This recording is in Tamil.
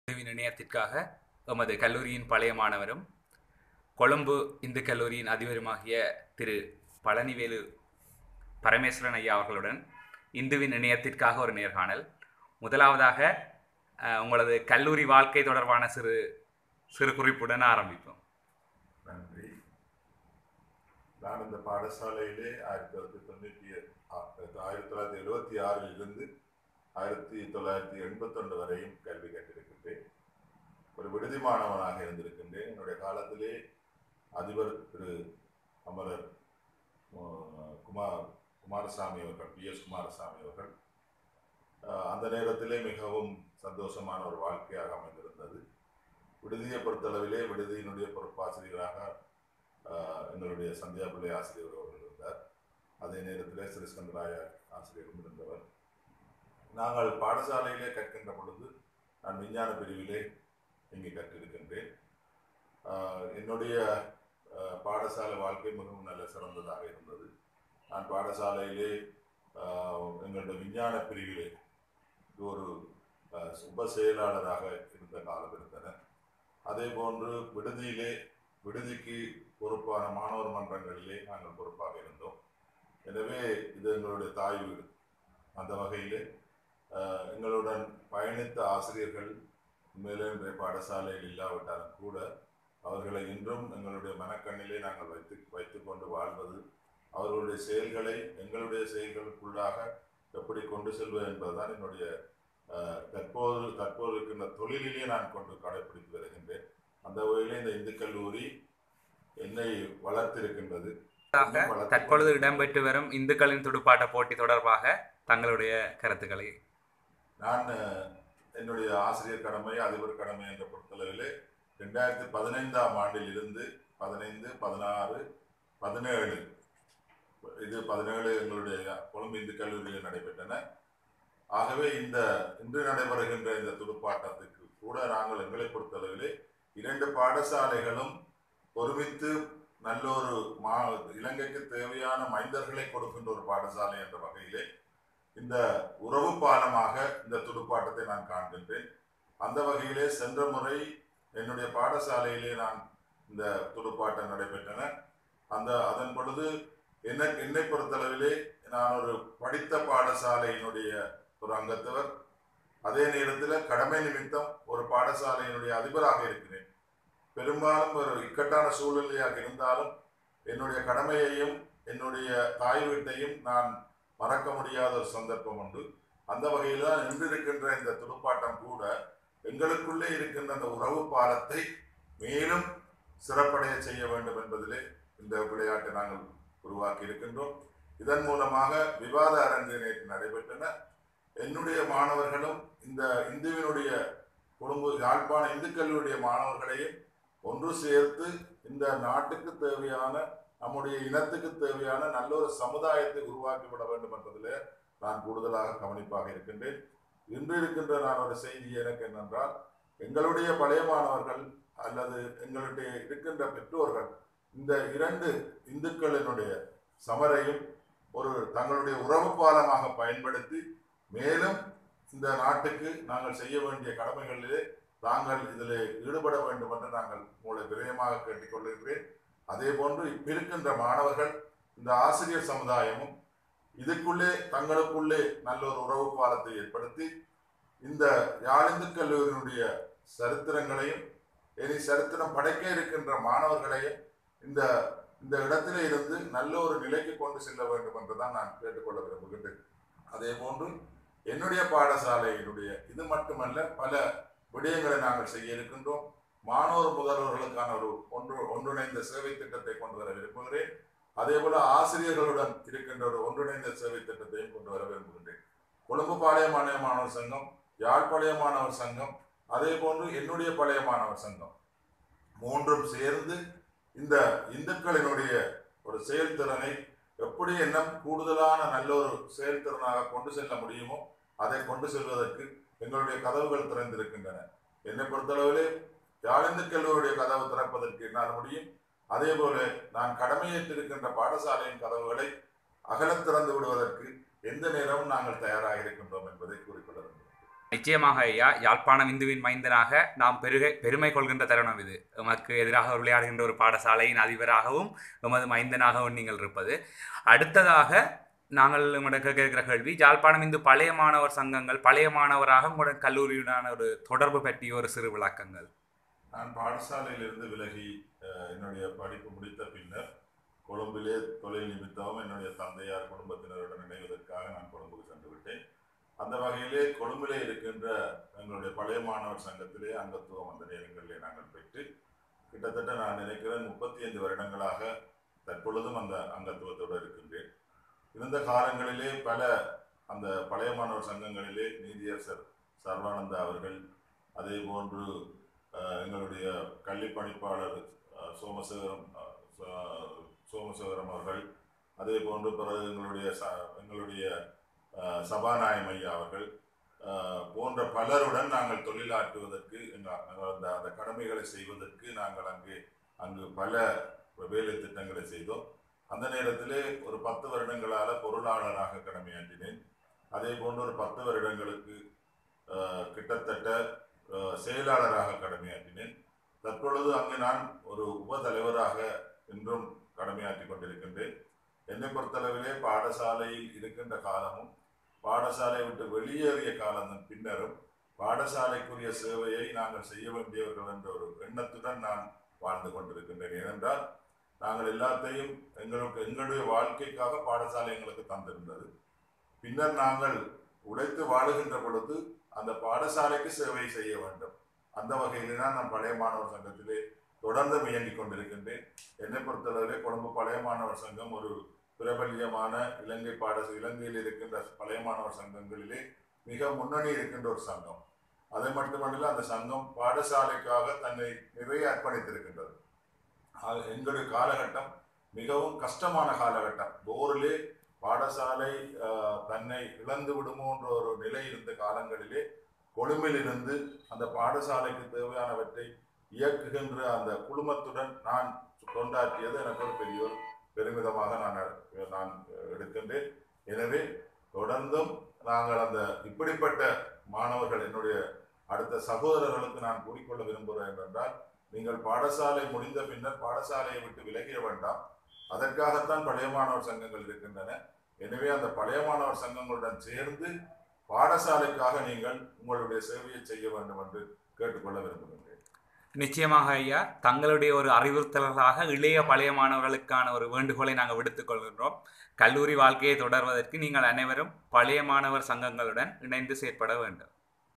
உதவி நிலையத்திற்காக எமது கல்லூரியின் பழைய மாணவரும் கொழும்பு இந்து கல்லூரியின் அதிபருமாகிய திரு பழனிவேலு பரமேஸ்வரன் ஐயா அவர்களுடன் இந்துவின் இணையத்திற்காக ஒரு நேர்காணல் முதலாவதாக அஹ், உங்களது கல்லூரி வாழ்க்கை தொடர்பான சிறு சிறு குறிப்புடன் ஆரம்பிப்போம் நன்றி நான் இந்த பாடசாலையிலே ஆயிரத்தி தொள்ளாயிரத்தி தொண்ணூற்றி ஆயிரத்தி தொள்ளாயிரத்தி எழுபத்தி ஆறில் இருந்து ஆயிரத்தி தொள்ளாயிரத்தி எண்பத்தொன்று வரையும் கல்வி கற்றிருக்கின்றேன் ஒரு விடுதி மாணவனாக இருந்திருக்கின்றேன் என்னுடைய காலத்திலே அதிபர் திரு அமரர் அஹ், குமார் குமாரசாமி அவர்கள் பி எஸ் குமாரசாமி அவர்கள் அஹ், அந்த நேரத்திலே மிகவும் சந்தோஷமான ஒரு வாழ்க்கையாக அமைந்திருந்தது விடுதியை பொறுத்தளவிலே விடுதியினுடைய பொறுப்பாசிரியராக ஆஹ், எங்களுடைய சந்தியா பிள்ளை ஆசிரியர் அவர்கள் இருந்தார் அதே நேரத்தில் சிறிஸ்கந்தராய ஆசிரியரும் இருந்தவர் நாங்கள் பாடசாலையிலே கற்கின்ற பொழுது நான் விஞ்ஞான பிரிவிலே இங்கே கற்றிருக்கின்றேன் ஆஹ், என்னுடைய ஆஹ், பாடசாலை வாழ்க்கை மிகவும் நல்ல சிறந்ததாக இருந்தது நான் பாடசாலையிலே ஆஹ், எங்களுடைய விஞ்ஞான பிரிவிலே ஒரு ஆஹ், உப செயலாளராக இருந்த காலம் இருந்தன அதே போன்று விடுதியிலே விடுதிக்கு பொறுப்பான மாணவர் மன்றங்களிலே நாங்கள் பொறுப்பாக இருந்தோம் எனவே இது எங்களுடைய தாய் வீடு அந்த வகையிலே ஆஹ், எங்களுடன் பயணித்த ஆசிரியர்கள் உண்மையிலே இன்றைய பாடசாலையில் இல்லாவிட்டாலும் கூட அவர்களை இன்றும் எங்களுடைய மனக்கண்ணிலே நாங்கள் வைத்து வைத்துக்கொண்டு வாழ்வது அவர்களுடைய செயல்களை எங்களுடைய செயல்களுக்குள்ளாக எப்படி கொண்டு செல்வது என்பதுதான் என்னுடைய ஆஹ், தற்போது தற்போது இருக்கின்ற தொழிலிலே நான் கொண்டு கடைபிடித்து வருகின்றேன் அந்த வகையிலே இந்த இந்து கல்லூரி என்னை வளர்த்திருக்கின்றது இன்னும் வளர்த்துக் தற்பொழுது கொண்டு- இடம்பெற்று வரும் இந்துக்களின் துடுப்பாட்ட போட்டி தொடர்பாக தங்களுடைய கருத்துக்களை நான் அஹ், என்னுடைய ஆசிரியர் கடமை அதிபர் கடமை என்ற பொறுத்தளவிலே ரெண்டாயிரத்தி பதினைந்தாம் ஆண்டில் இருந்து பதினைந்து பதினாறு பதினேழு இது பதினேழு எங்களுடைய கொழும்பு இந்து கல்லூரியில் நடைபெற்றன ஆகவே இந்த இன்று நடைபெறுகின்ற இந்த துடுப்பாட்டத்துக்கு கூட நாங்கள் எங்களை பொறுத்தளவிலே இரண்டு பாடசாலைகளும் ஒருமித்து நல்லொரு மா இலங்கைக்கு தேவையான மைந்தர்களை கொடுக்கின்ற ஒரு பாடசாலை என்ற வகையிலே இந்த உறவு பாலமாக இந்த துடுப்பாட்டத்தை நான் காண்கின்றேன் அந்த வகையிலே சென்ற முறை என்னுடைய பாடசாலையிலே நான் இந்த துடுப்பாட்டம் நடைபெற்றன அந்த அதன் பொழுது என்ன என்னை பொறுத்தளவிலே நான் ஒரு படித்த பாடசாலையினுடைய ஒரு அங்கத்தவர் அதே நேரத்தில் கடமை நிமித்தம் ஒரு பாடசாலையினுடைய அதிபராக இருக்கிறேன் பெரும்பாலும் ஒரு இக்கட்டான சூழ்நிலையாக இருந்தாலும் என்னுடைய கடமையையும் என்னுடைய தாய் வீட்டையும் நான் மறக்க முடியாத ஒரு சந்தர்ப்பம் உண்டு அந்த வகையில் தான் இன்று இருக்கின்ற இந்த துடுப்பாட்டம் கூட எங்களுக்குள்ளே இருக்கின்ற அந்த உறவு பாலத்தை மேலும் சிறப்படைய செய்ய வேண்டும் என்பதிலே இந்த விளையாட்டை நாங்கள் உருவாக்கி இருக்கின்றோம் இதன் மூலமாக விவாத அரங்கு நேற்று நடைபெற்றன என்னுடைய மாணவர்களும் இந்த இந்துவினுடைய குடும்ப யாழ்ப்பாண இந்து கல்லூரிய மாணவர்களையும் ஒன்று சேர்த்து இந்த நாட்டுக்கு தேவையான நம்முடைய இனத்துக்கு தேவையான நல்ல ஒரு சமுதாயத்தை உருவாக்கிவிட வேண்டும் என்பதிலே நான் கூடுதலாக கவனிப்பாக இருக்கின்றேன் இன்று இருக்கின்ற நான் ஒரு செய்தி எனக்கு என்னென்றால் எங்களுடைய பழைய மாணவர்கள் அல்லது எங்களுடைய இருக்கின்ற பெற்றோர்கள் இந்த இரண்டு இந்துக்களினுடைய சமரையும் ஒரு தங்களுடைய உறவு பாலமாக பயன்படுத்தி மேலும் இந்த நாட்டுக்கு நாங்கள் செய்ய வேண்டிய கடமைகளிலே தாங்கள் இதில் ஈடுபட வேண்டும் என்று நாங்கள் உங்களை விரயமாக கேட்டுக்கொள்கிறேன் அதே போன்று இப்ப இருக்கின்ற மாணவர்கள் இந்த ஆசிரியர் சமுதாயமும் இதுக்குள்ளே தங்களுக்குள்ளே நல்ல ஒரு உறவு பாலத்தை ஏற்படுத்தி இந்த யாழிந்து கல்லூரியினுடைய சரித்திரங்களையும் இனி சரித்திரம் படைக்க இருக்கின்ற மாணவர்களையும் இந்த இந்த இடத்திலே இருந்து நல்ல ஒரு நிலைக்கு கொண்டு செல்ல வேண்டும் என்றுதான் நான் கேட்டுக்கொள்ள விரும்புகின்றேன் அதே போன்று என்னுடைய பாடசாலையினுடைய இது மட்டுமல்ல பல விடயங்களை நாங்கள் செய்ய இருக்கின்றோம் மாணவர் முதல்வர்களுக்கான ஒரு ஒன்று ஒன்றிணைந்த சேவை திட்டத்தை கொண்டு வர விரும்புகிறேன் அதே போல ஆசிரியர்களுடன் இருக்கின்ற ஒரு ஒன்றிணைந்த சேவை திட்டத்தையும் கொண்டு வர விரும்புகின்றேன் கொழும்பு பாளைய மாநில மாணவர் சங்கம் யாழ்ப்பாளைய மாணவர் சங்கம் அதே போன்று என்னுடைய பழைய மாணவர் சங்கம் மூன்றும் சேர்ந்து இந்த இந்துக்களினுடைய ஒரு செயல்திறனை எப்படி என்ன கூடுதலான நல்ல ஒரு செயல்திறனாக கொண்டு செல்ல முடியுமோ அதை கொண்டு செல்வதற்கு எங்களுடைய கதவுகள் திறந்திருக்கின்றன என்னை பொறுத்தளவிலே யாழிந்து கல்லூரியுடைய கதவு திறப்பதற்கு என்னால் முடியும் அதே போல நான் கடமையேற்றிருக்கின்ற பாடசாலையின் கதவுகளை அகலத் திறந்து விடுவதற்கு எந்த நேரமும் நாங்கள் தயாராக இருக்கின்றோம் என்பதை கூறிக்கொள்ள வேண்டும் நிச்சயமாக ஐயா யாழ்ப்பாணம் இந்துவின் மைந்தனாக நாம் பெருகை பெருமை கொள்கின்ற தருணம் இது எமக்கு எதிராக விளையாடுகின்ற ஒரு பாடசாலையின் அதிபராகவும் எமது மைந்தனாகவும் நீங்கள் இருப்பது அடுத்ததாக நாங்கள் உங்களிடம் கேட்கிற கேள்வி யாழ்ப்பாணம் இந்து பழைய மாணவர் சங்கங்கள் பழைய மாணவராக உங்களுடன் கல்லூரியுடான ஒரு தொடர்பு பற்றிய ஒரு சிறு விளக்கங்கள் நான் பாடசாலையிலிருந்து விலகி அஹ், என்னுடைய படிப்பு முடித்த பின்னர் கொழும்பிலே தொழில் நிமித்தமும் என்னுடைய தந்தையார் குடும்பத்தினருடன் இணைவதற்காக நான் கொழும்புக்கு சென்று விட்டேன் அந்த வகையிலே கொழும்பிலே இருக்கின்ற எங்களுடைய பழைய மாணவர் சங்கத்திலே அங்கத்துவம் அந்த நேரங்களிலே நாங்கள் பெற்று கிட்டத்தட்ட நான் நினைக்கிறேன் முப்பத்தி ஐந்து வருடங்களாக தற்பொழுதும் அந்த அங்கத்துவத்தோடு இருக்கின்றேன் இருந்த காலங்களிலே பல அந்த பழைய மாணவர் சங்கங்களிலே நீதியரசர் சர்வானந்தா அவர்கள் அதே போன்று அஹ், எங்களுடைய கல்வி பணிப்பாளர் அஹ், சோமசேகரம் அஹ், ச- சோமசேகரம் அவர்கள் அதே போன்று பிறகு எங்களுடைய ச எங்களுடைய அஹ், சபாநாயகம் ஐயா அவர்கள் அஹ், போன்ற பலருடன் நாங்கள் தொழிலாற்றுவதற்கு எங்க- அந்த அந்த கடமைகளை செய்வதற்கு நாங்கள் அங்கு அங்கு பல வேலை திட்டங்களை செய்தோம் அந்த நேரத்திலே ஒரு பத்து வருடங்களால பொருளாளராக கடமையாற்றினேன் அதே போன்று ஒரு பத்து வருடங்களுக்கு அஹ், கிட்டத்தட்ட அஹ், செயலாளராக கடமையாற்றினேன் தற்பொழுது அங்கு நான் ஒரு உபதலைவராக இன்றும் கடமையாற்றி கொண்டிருக்கின்றேன் என்னை பொறுத்தளவிலே பாடசாலையில் இருக்கின்ற காலமும் பாடசாலையை விட்டு வெளியேறிய காலத்தின் பின்னரும் பாடசாலைக்குரிய சேவையை நாங்கள் செய்ய வேண்டியவர்கள் என்ற ஒரு எண்ணத்துடன் நான் வாழ்ந்து கொண்டிருக்கின்றேன் ஏனென்றால் நாங்கள் எல்லாத்தையும் எங்களுக்கு எங்களுடைய வாழ்க்கைக்காக பாடசாலை எங்களுக்கு தந்திருந்தது பின்னர் நாங்கள் உழைத்து வாழுகின்ற பொழுது அந்த பாடசாலைக்கு சேவை செய்ய வேண்டும் அந்த வகையிலே தான் நான் பழைய மாணவர் சங்கத்திலே தொடர்ந்து இயங்கிக் கொண்டிருக்கின்றேன் என்னை பொறுத்தளவிலே கொழும்பு பழைய மாணவர் சங்கம் ஒரு பிரபல்யமான இலங்கை பாட இலங்கையில் இருக்கின்ற பழைய மாணவர் சங்கங்களிலே மிக முன்னணி இருக்கின்ற ஒரு சங்கம் அது மட்டுமல்ல அந்த சங்கம் பாடசாலைக்காக தன்னை நிறைய அர்ப்பணித்திருக்கின்றது ஆக எங்களுடைய காலகட்டம் மிகவும் கஷ்டமான காலகட்டம் போரிலே பாடசாலை ஆஹ், தன்னை இழந்து விடுமோன்ற ஒரு நிலை இருந்த காலங்களிலே கொழும்பில் இருந்து அந்த பாடசாலைக்கு தேவையானவற்றை இயக்குகின்ற அந்த குழுமத்துடன் நான் கொண்டாற்றியது எனக்கு ஒரு பெரிய ஒரு பெருமிதமாக நான் அ- நான் எடுக்கின்றேன் எனவே தொடர்ந்தும் நாங்கள் அந்த இப்படிப்பட்ட மாணவர்கள் என்னுடைய அடுத்த சகோதரர்களுக்கு நான் கூறிக்கொள்ள விரும்புகிறேன் என்றால் நீங்கள் பாடசாலை முடிந்த பின்னர் பாடசாலையை விட்டு விலகிட வேண்டாம் அதற்காகத்தான் பழைய மாணவர் சங்கங்கள் இருக்கின்றன எனவே அந்த பழைய மாணவர் சங்கங்களுடன் சேர்ந்து பாடசாலைக்காக நீங்கள் உங்களுடைய சேவையை செய்ய வேண்டும் என்று கேட்டுக்கொள்ள விரும்புகின்றேன் நிச்சயமாக ஐயா தங்களுடைய ஒரு அறிவுறுத்தல்களாக இளைய பழைய மாணவர்களுக்கான ஒரு வேண்டுகோளை நாங்கள் விடுத்துக் கொள்கின்றோம் கல்லூரி வாழ்க்கையை தொடர்வதற்கு நீங்கள் அனைவரும் பழைய மாணவர் சங்கங்களுடன் இணைந்து செயற்பட வேண்டும்